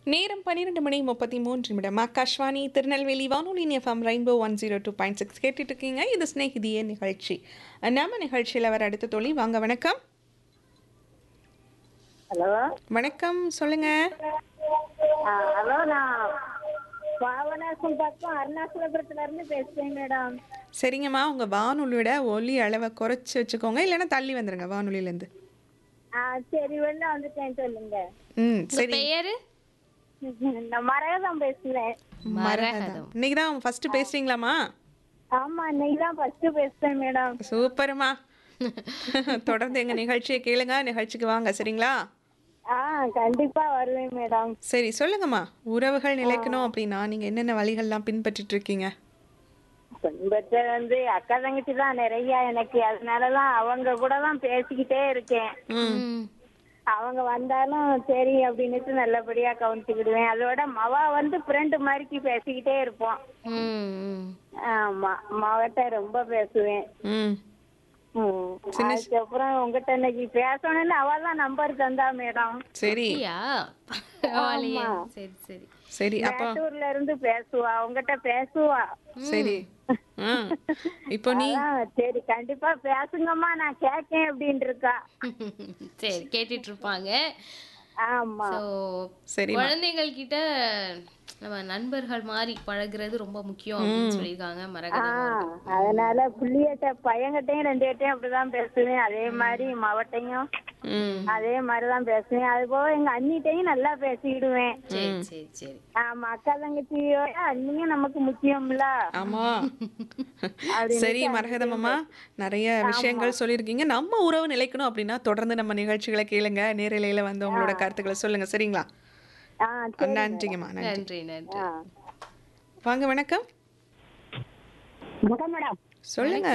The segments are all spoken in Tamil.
நேரம் பன்னிரெண்டு மணி முப்பத்தி மூன்று நிமிடம் ஆகாஷ்வாணி திருநெல்வேலி வானொலி FM rainbow one zero two point six கேட்டுட்டு இருக்கீங்க இது ஸ்நேகிதியே நிகழ்ச்சி நம்ம நிகழ்ச்சியில் வர அடுத்த தொழில் வாங்க வணக்கம் ஹலோ வணக்கம் சொல்லுங்க ஆ, ஹலோ நான் பாவநாசம் பக்கம் அருணாச்சலபுரத்துல இருந்து பேசுறேன் மேடம் சரிங்கம்மா உங்கள் வானொலியோட ஒலி அளவை குறைச்சி வச்சுக்கோங்க இல்லைன்னா தள்ளி வந்துருங்க வானொலியிலேருந்து ஆ சரி வெளில வந்துட்டேன் சொல்லுங்க ம் உங்க சரி பெயரு நான் மரகதம் பேசுறேன் மரகதம் இன்னைக்கு தான் ஃபஸ்ட்டு பேசுறீங்களாம்மா ஆமா இன்னைக்கு தான் ஃபர்ஸ்ட் பேசுறேன் மேடம் சூப்பர்மா தொடர்ந்து எங்கள் நிகழ்ச்சியை கேளுங்க நிகழ்ச்சிக்கு வாங்க சரிங்களா ஆ கண்டிப்பா வருவேன் மேடம் சரி சொல்லுங்கம்மா உறவுகள் நிலைக்கணும் அப்படின்னா நீங்கள் என்னென்ன வழிகள்லாம் பின்பற்றிட்டு இருக்கீங்க பின்பற்ற வந்து அக்கா தங்கச்சி தான் நிறைய எனக்கு அதனாலதான் அவங்க கூட தான் பேசிக்கிட்டே இருக்கேன் ம். அவங்க வந்தாலும் சரி அப்படின்னுட்டு நல்லபடியா கவனிச்சுக்கிடுவேன் அதோட மவா வந்து ஃப்ரெண்டு மாதிரிக்கு பேசிக்கிட்டே இருப்போம் ம், ம். ஆமா மாவட்ட ரொம்ப பேசுவேன் ம் ம். அதுக்கப்புறம் உங்ககிட்ட இன்னைக்கு பேசணும்னு அவ தான் நம்பர் தந்தா மேடம் சரி அப்படியா? பரவாயில்லையே. சரி சரி சரி அப்போ மேட்டூர்ல இருந்து பேசுவா உங்ககிட்ட பேசுவா சரி ஆ இப்போ நீ அதான் சரி கண்டிப்பா பேசுங்கம்மா நான் கேட்கேன் அப்படின்னு இருக்கா சரி கேட்டுட்டு இருப்பாங்க ஆமா ஸோ சரிம்மா. குழந்தைகள் கிட்ட நம்ம நண்பர்கள் மாதிரி பழகுறது ரொம்ப முக்கியம் அப்படின்னு சொல்லியிருக்காங்க மரகதம் அவர்கள். அதனால புள்ளியட்ட பையன்கிட்டயும் ரெண்டு கிட்டையும் அப்படிதான் பேசுவேன் அதே மாதிரி மவட்டையும் ம் அதே மாதிரிதான் பேசுவேன் அது போக எங்க அண்ணிட்டையும் நல்லா பேசிக்கிடுவேன் சரி சரி சரி ஆமா அக்கா தங்கச்சியோட அண்ணியும் நமக்கு முக்கியம்ல ஆமா சரி மரகதம் அம்மா நிறைய விஷயங்கள் சொல்லியிருக்கீங்க நம்ம உறவு நிலைக்கணும் அப்படின்னா தொடர்ந்து நம்ம நிகழ்ச்சிகளை கேளுங்க நேரலையில வந்து உங்களோட கருத்துக்களை சொல்லுங்க சரிங்களா ஆ சரி நன்றிங்கம்மா நன்றி நன்றி நன்றி ஆ. வாங்க வணக்கம் வணக்கம் மேடம் சொல்லுங்க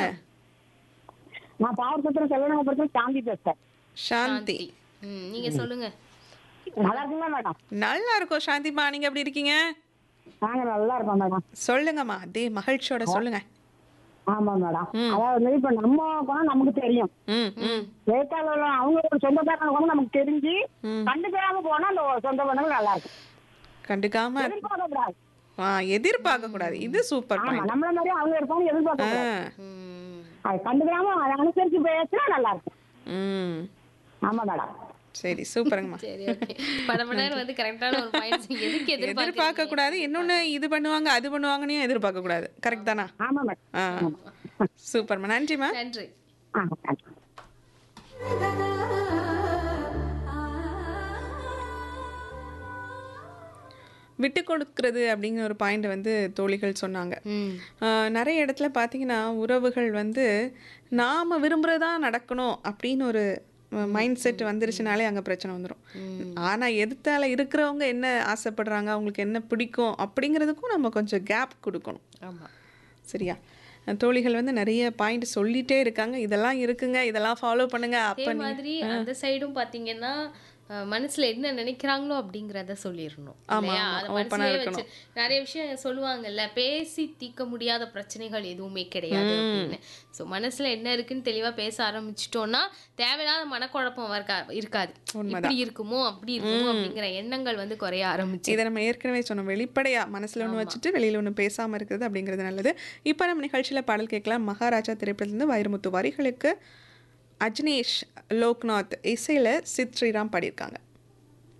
நான் பாவசத்திரம் செல்வனகபுரத்தில் சாந்தி பேசுறேன் சாந்தி ம், நீங்க சொல்லுங்க நல்லா இருக்குங்களா மேடம் நல்லா இருக்கும் சாந்திமா நீங்க எப்படி இருக்கீங்க நாங்க நல்லா இருக்கோம் மேடம் சொல்லுங்கம்மா அதே மகிழ்ச்சியோட சொல்லுங்க ஆமா மேடம் அதாவது இப்ப நம்ம குணம் நமக்கு தெரியும் ம் ம் வேட்டாளர் அவங்க ஒரு சொந்தக்காரங்க குணம் நமக்கு தெரிஞ்சு ம். கண்டுக்காம போனா அந்த சொந்த பந்தங்கள் நல்லா இருக்கும் கண்டுக்காம எதிர்பார்க்க கூடாது ஆ எதிர்பார்க்க கூடாது இது சூப்பர் ஆமா பாயிண்ட் நம்மள மாதிரி அவங்க இருப்பாங்க எதிர்பார்க்க கூடாது ம். அது கண்டுக்காம அதை அனுசரிச்சு பேசினா நல்லா இருக்கும் ம் ஆமா மேடம் சரி சூப்பருங்கம்மா சரி ஓகே படப்படன்னு வந்து கரெக்டான ஒரு பாயிண்ட் எதுக்கு எதிர்பார்க்க எதிர்பார்க்க கூடாது இன்னொன்னு இது பண்ணுவாங்க அது பண்ணுவாங்கன்னு எதிர்பார்க்க கூடாது கரெக்ட் தானா ஆமா மேடம் ஆ சூப்பர்மா நன்றிம்மா நன்றி ஆ தேங்க்யூ. விட்டு கொடுக்கறது அப்படிங்கிற ஒரு பாயிண்ட் வந்து தோழிகள் சொன்னாங்க ம் ஆஹ் நிறைய இடத்துல பார்த்தீங்கன்னா உறவுகள் வந்து நாம் விரும்புகிறதா நடக்கணும் அப்படின்னு ஒரு மைண்ட் செட் வந்துருச்சுனாலே அங்கே பிரச்சனை வந்துடும் ஆனால் எதிர்த்தால இருக்கிறவங்க என்ன ஆசைப்படுறாங்க அவங்களுக்கு என்ன பிடிக்கும் அப்படிங்கிறதுக்கும் நம்ம கொஞ்சம் கேப் கொடுக்கணும் ஆமா சரியா அஹ் தோழிகள் வந்து நிறைய பாயிண்ட் சொல்லிட்டே இருக்காங்க இதெல்லாம் இருக்குங்க இதெல்லாம் ஃபாலோ பண்ணுங்க அதே அப்போ மாதிரி அந்த சைடும் பாத்தீங்கன்னா அஹ், மனசுல என்ன நினைக்கிறாங்களோ அப்படிங்கறத சொல்லிடணும் இல்லையா ஆமா. அது open ஆ மனசுலயே இருக்கணும். வச்சு நிறைய விஷயம் சொல்லுவாங்கல்ல பேசி தீர்க்க முடியாத பிரச்சனைகள் எதுவுமே கிடையாது அப்படின்னு சோ மனசுல என்ன இருக்குன்னு தெளிவா பேச ஆரம்பிச்சிட்டோம்னா தேவையில்லாத மனக்குழப்பம் இருக்கா- இருக்காது இப்படி இருக்குமோ அப்படி இருக்குமோ அப்படிங்கிற எண்ணங்கள் வந்து குறைய ஆரம்பிச்சு இதை நம்ம ஏற்கனவே சொன்னோம் வெளிப்படையா மனசுல ஒன்று வச்சுட்டு வெளியில ஒன்று பேசாம இருக்கிறது அப்படிங்கிறது நல்லது இப்போ நம்ம நிகழ்ச்சியில பாடல் கேட்கலாம் மகாராஜா திரைப்படத்திலிருந்து வைரமுத்து வரிகளுக்கு அஜ்னேஷ் லோக்நாத் இசையில சித் ஸ்ரீராம் பாடியிருக்காங்க